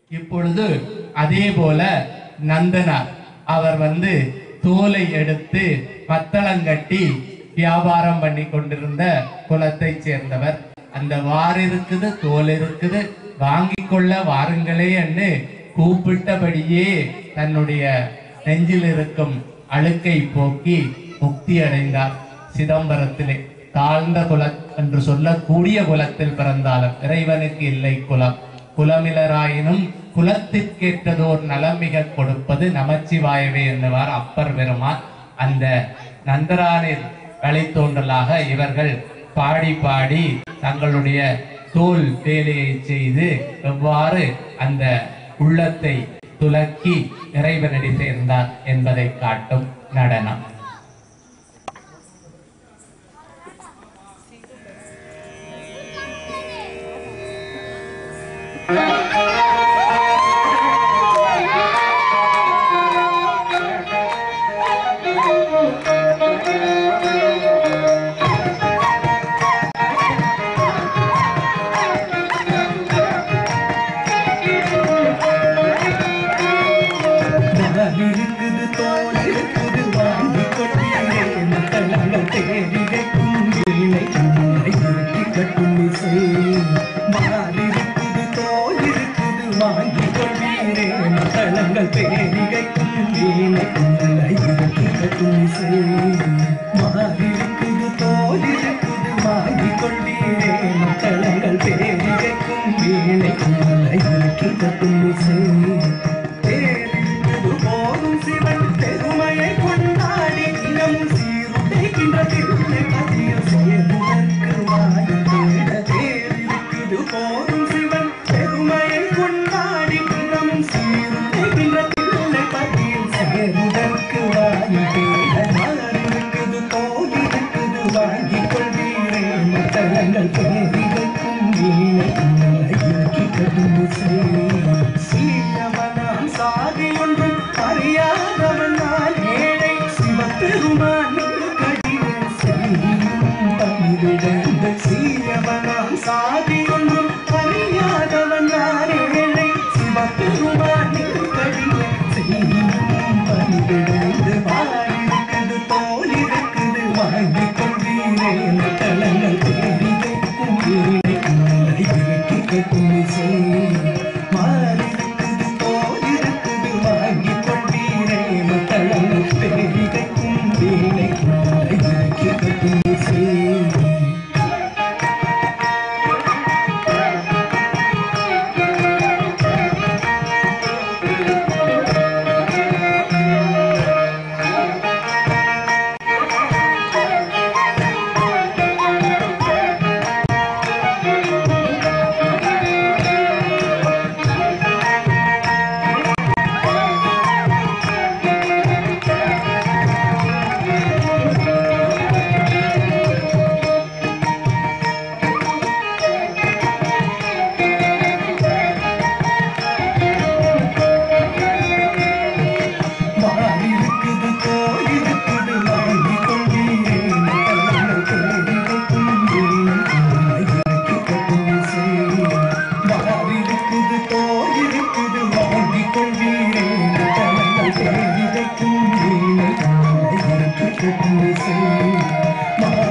இப்பொழுது அதே போல நந்தனார் அவர் வந்து தோலை எடுத்து மத்தளங்கட்டி வியாபாரம் பண்ணி கொண்டிருந்த குலத்தை சேர்ந்தவர் அந்த வார் இருக்குது தோல் இருக்குது வாங்கி கொள்ள வாருங்களே என்று கூப்பிட்டபடியே தன்னுடைய நெஞ்சில் இருக்கும் அழுக்கை போக்கி முக்தி அடைந்தார் சிதம்பரத்திலே தாழ்ந்த குல என்று சொல்லக்கூடிய குலத்தில் பிறந்தாலும் இறைவனுக்கு இல்லை குலம் குலமிலராயினும் குலத்திற்கேற்றதோர் நலமிக கொடுப்பது நமச்சிவாயவே என்னவார் அப்பர் பெருமான் அந்த நந்தரானின் வழித்தோன்றலாக இவர்கள் பாடி பாடி தங்களுடைய தோல் வேலையை செய்து எவ்வாறு அந்த உள்ளத்தை துலக்கி இறைவனடி சேர்ந்தார் என்பதை காட்டும் நடனம் மரம் இருக்குது தோல் இருக்குது வாங்கி கொண்டீரே மக்களங்கள் தேடிகைக்கும் வீணை உன்னை இருட்டி கட்டும் இசை மார் இருக்குது தோல் இருக்குது வாங்கி கொண்டீரே மக்களங்கள் தேடிகைக்கும் வீணை உன்னை இருட்டி கட்டும் இசை மார் இருக்குது தோல் இருக்குது வாங்கி கொண்டீரே மக்களங்கள் தேடிகைக்கும் வீணை உன்னை இருட்டி கட்டும் இசை தேரிழுத்தது போதும் சிவன் பெருமையை கொண்டாடி இனமும் சீருடைக்கின்ற திருளை பதியில் சேர்வதற்கு வாய் தேட தேரிழுத்தது போதும் சிவன் பெருமையை கொண்டாடி இனமும் சீருடைக்கின்ற திருளை பதியில் சேர்வதற்கு வாய் தேட மாறிருக்குது தோல் இருக்குது வாங்கிக் கொள்வீரே மத்தளங்கள் பேரிகைக்கும் வீணை இறக்கி கடும் சீயவனாம் சாதி ஒன்றும் அறியாதவன் நான் ஏழை சிவபெருமான் கடின செய்யும் பணிவிடைந்த சீயவனாம் சாதி ஒன்றும் அறியாதவன் நான் ஏழை சிவபெருமான் கடின செய்யும் பணிவிடைந்து வாயிருக்குது தோல் இருக்குது வாங்கிக் கொள்வீரே தளங்கள் தேடி வைக்கும் வீணை உன்னை இறக்கி கட்டும் இசை மாறிருக்குது தோல் இருக்குது வாங்கிக் கொள்வீரே தளங்கள் தேடி வைக்கும் வீணை உன்னை இறக்கி கட்டும் இசை மாறி இருக்குது தோல் இருக்குது வாங்கி கொண்டீரே தளங்கள் தேடி வைக்கும் வீணை உன்னை இறக்கி கட்டும் இசை மாறி இருக்குது தோல் இருக்குது வாங்கி கொண்டீரே தளங்கள் தேடி வைக்கும் வீணை உன்னை இறக்கி கட்டும் இசை மாறி